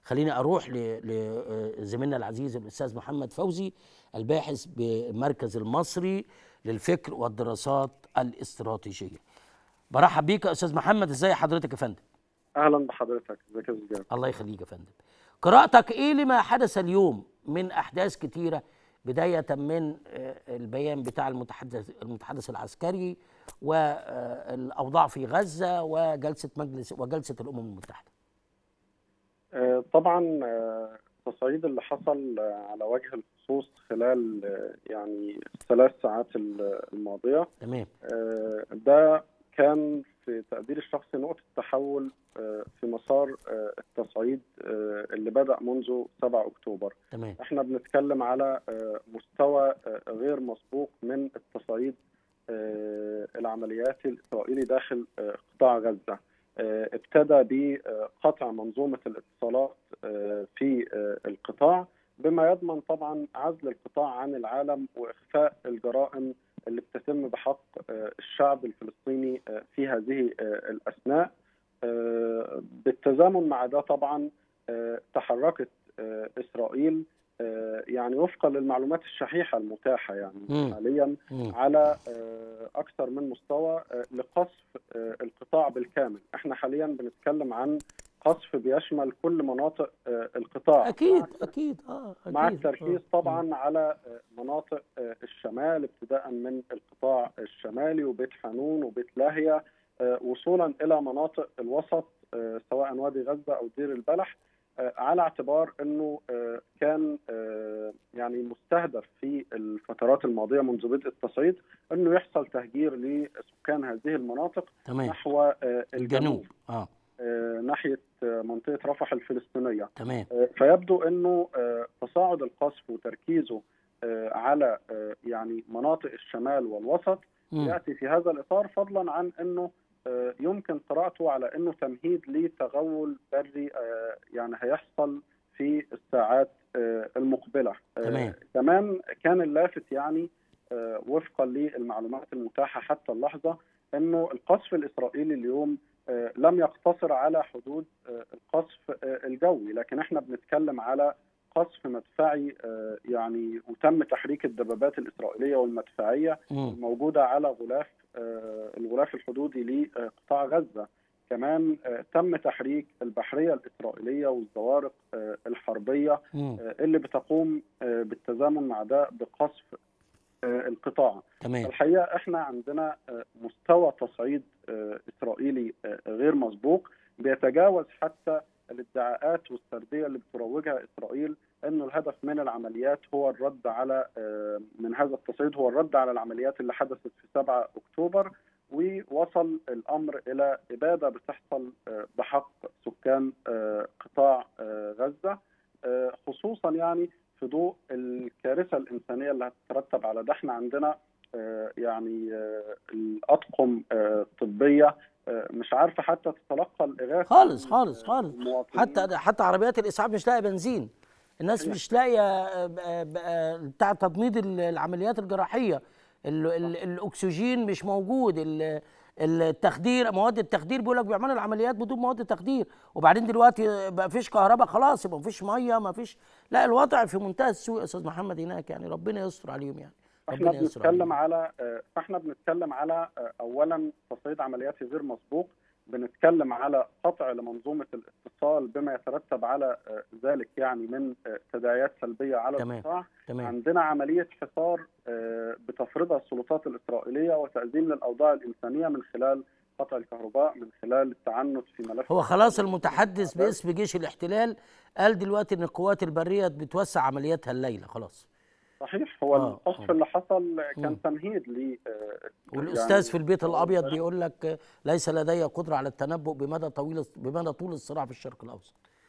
خليني اروح لزميلنا العزيز الاستاذ محمد فوزي الباحث بالمركز المصري للفكر والدراسات الاستراتيجيه برحب بيك يا استاذ محمد ازاي حضرتك يا فندم اهلا بحضرتك ازيك يا زجاج الله يخليك يا فندم قراءتك ايه لما حدث اليوم من احداث كتيره بدايه من آه، البيان بتاع المتحدث المتحدث العسكري والاوضاع في غزه وجلسه مجلس وجلسه الامم المتحده آه، طبعا آه، التصعيد اللي حصل آه، على وجه الخصوص خلال آه، يعني الثلاث ساعات ال- الماضيه تمام آه، ده كان في تقدير الشخصي نقطه تحول آه، في مسار آه، التصعيد آه، اللي بدا منذ 7 اكتوبر تمام احنا بنتكلم على آه، مستوى آه، غير مسبوق من التصعيد آه، العمليات الإسرائيلي داخل آه، قطاع غزة آه، ابتدى بقطع منظومة الاتصالات آه، في آه، القطاع بما يضمن طبعا عزل القطاع عن العالم وإخفاء الجرائم اللي بتتم بحق آه، الشعب الفلسطيني آه، في هذه آه، الأثناء آه، بالتزامن مع ده طبعا آه، تحركت آه، إسرائيل آه، يعني وفقا للمعلومات الشحيحة المتاحة يعني مم. حاليا مم. على آه، أكثر من مستوى آه، لقصف آه، القطاع بالكامل احنا حاليا بنتكلم عن قصف بيشمل كل مناطق آه، القطاع اكيد مع- اكيد اه اكيد مع التركيز آه. طبعا على آه، مناطق آه، الشمال ابتداء من القطاع الشمالي وبيت حانون وبيت لاهيا آه، وصولا الى مناطق الوسط آه، سواء وادي غزه او دير البلح آه، على اعتبار انه آه، كان آه، يعني مستهدف في الفترات الماضيه منذ بدء التصعيد انه يحصل تهجير لسكان هذه المناطق تمام نحو آه، الجنوب الجنوب اه آه، ناحيه آه، منطقه رفح الفلسطينيه تمام فيبدو انه آه، تصاعد القصف وتركيزه آه، على آه، يعني مناطق الشمال والوسط مم. ياتي في هذا الاطار فضلا عن انه آه، يمكن قراءته على انه تمهيد لتغول بري آه، يعني هيحصل في الساعات آه، المقبله آه، تمام. كمان كان اللافت يعني آه، وفقا للمعلومات المتاحه حتى اللحظه انه القصف الاسرائيلي اليوم آه، لم يقتصر على حدود آه، القصف آه، الجوي لكن احنا بنتكلم على قصف مدفعي آه، يعني وتم تحريك الدبابات الاسرائيليه والمدفعيه مم. الموجوده على غلاف آه، الغلاف الحدودي لقطاع غزه كمان آه، تم تحريك البحريه الاسرائيليه والزوارق آه، الحربيه مم. آه، اللي بتقوم آه، بالتزامن مع ده بقصف آه، القطاع تمام الحقيقه احنا عندنا آه، مستوى تصعيد آه، اسرائيلي آه، غير مسبوق بيتجاوز حتى الادعاءات والسرديه اللي بتروجها اسرائيل انه الهدف من العمليات هو الرد على آه، من هذا التصعيد هو الرد على العمليات اللي حدثت في 7 اكتوبر ووصل الامر الى اباده بتحصل آه، بحق سكان آه، قطاع آه، غزه آه، خصوصا يعني في ضوء الكارثه الانسانيه اللي هتترتب على ده احنا عندنا آه، يعني آه، الاطقم آه، الطبيه آه، مش عارفه حتى تتلقى الاغاثه خالص من، خالص آه، خالص المواطنين. حتى حتى عربيات الاسعاف مش لاقيه بنزين الناس صحيح. مش لاقيه آه، ب- آه، بتاع تضميد ال- العمليات الجراحيه ال- ال- الاكسجين مش موجود ال- التخدير مواد التخدير بيقول لك بيعملوا العمليات بدون مواد تخدير وبعدين دلوقتي بقى فيش كهرباء خلاص يبقى مفيش ميه مفيش لا الوضع في منتهى السوء يا استاذ محمد هناك يعني ربنا يستر عليهم يعني احنا ربنا يستر بنتكلم عليهم على آه، فاحنا بنتكلم على آه، اولا تصعيد عملياتي غير مسبوق بنتكلم على قطع لمنظومه الاتصال بما يترتب على آه، ذلك يعني من آه، تداعيات سلبيه على تمام. القطاع تمام عندنا عمليه حصار آه، بتفرضها السلطات الاسرائيليه وتأزيم للاوضاع الانسانيه من خلال قطع الكهرباء من خلال التعنت في ملف هو خلاص المتحدث باسم جيش الاحتلال قال دلوقتي ان القوات البريه بتوسع عملياتها الليله خلاص صحيح هو آه، القصف آه. اللي حصل مم. كان تمهيد ل آه، والاستاذ يعني في البيت الابيض بيقول لك ليس لدي قدره على التنبؤ بمدى طويل بمدى طول الصراع في الشرق الاوسط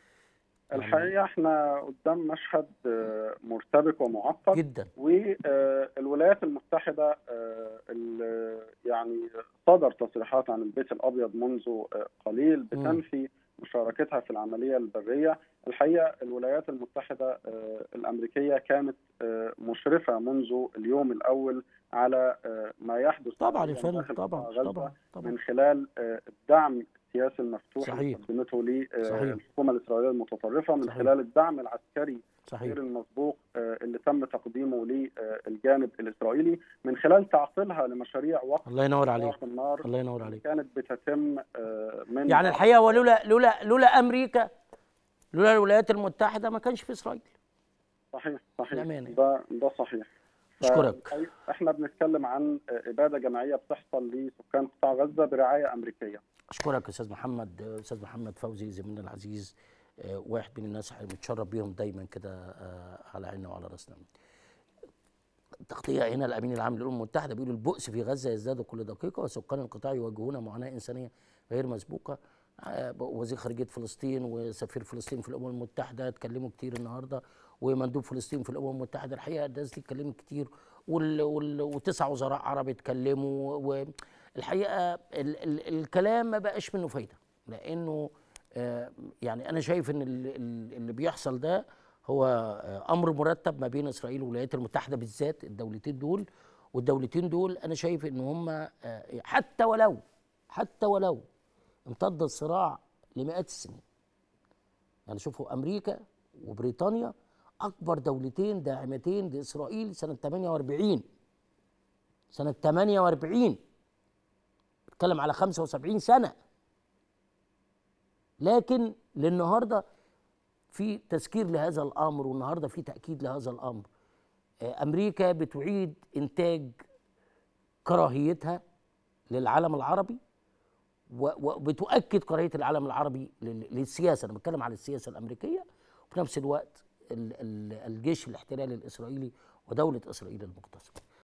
الحقيقه احنا قدام مشهد آه، مرتبك ومعقد جدا والولايات المتحده آه، ال- يعني صدر تصريحات عن البيت الابيض منذ آه، قليل بتنفي مشاركتها في العمليه البريه الحقيقه الولايات المتحده آه، الامريكيه كانت آه، مشرفه منذ اليوم الاول على آه، ما يحدث طبعا يا حالياً فندم داخل طبعا قطاع غزة طبعا طبعا من خلال آه، الدعم السياسي المفتوح اللي صحيح. قدمته صحيح. للحكومه الاسرائيليه المتطرفه من صحيح. خلال الدعم العسكري صحيح غير المسبوق آه، اللي تم تقديمه للجانب الاسرائيلي من خلال تعطيلها لمشاريع وقف الله ينور عليك اطلاق النار الله ينور اللي عليك كانت بتتم آه، من يعني الحقيقه ولولا لولا لولا امريكا لولا الولايات المتحده ما كانش في اسرائيل صحيح صحيح الأمانة. ده ده صحيح أشكرك. فالحقيقة احنا بنتكلم عن آه، اباده جماعيه بتحصل لسكان قطاع غزه برعايه امريكيه اشكرك استاذ محمد استاذ محمد فوزي زميلنا العزيز آه، واحد من الناس اللي بنتشرف بيهم دايما كده آه، على عيننا وعلى راسنا تغطية هنا الأمين العام للأمم المتحدة بيقول البؤس في غزة يزداد كل دقيقة وسكان القطاع يواجهون معاناة إنسانية غير مسبوقة آه، وزير خارجية فلسطين وسفير فلسطين في الأمم المتحدة اتكلموا كتير النهاردة ومندوب فلسطين في الأمم المتحدة الحقيقة الناس دي اتكلمت كتير وال وال وتسع وزراء عرب اتكلموا والحقيقة ال ال الكلام ما بقاش منه فايدة لأنه آه، يعني أنا شايف إن ال- ال- اللي بيحصل ده هو آه، امر مرتب ما بين اسرائيل والولايات المتحده بالذات الدولتين دول والدولتين دول انا شايف ان هم آه، حتى ولو حتى ولو امتد الصراع لمئات السنين يعني شوفوا امريكا وبريطانيا اكبر دولتين داعمتين لاسرائيل سنه 48 سنه 48 بتكلم على 75 سنه لكن للنهارده في تذكير لهذا الامر والنهارده في تاكيد لهذا الامر آه، امريكا بتعيد انتاج كراهيتها للعالم العربي و- وبتؤكد كراهيه العالم العربي لل- للسياسه انا بتكلم على السياسه الامريكيه وفي نفس الوقت ال- ال- الجيش الاحتلالي الاسرائيلي ودوله اسرائيل المقتصره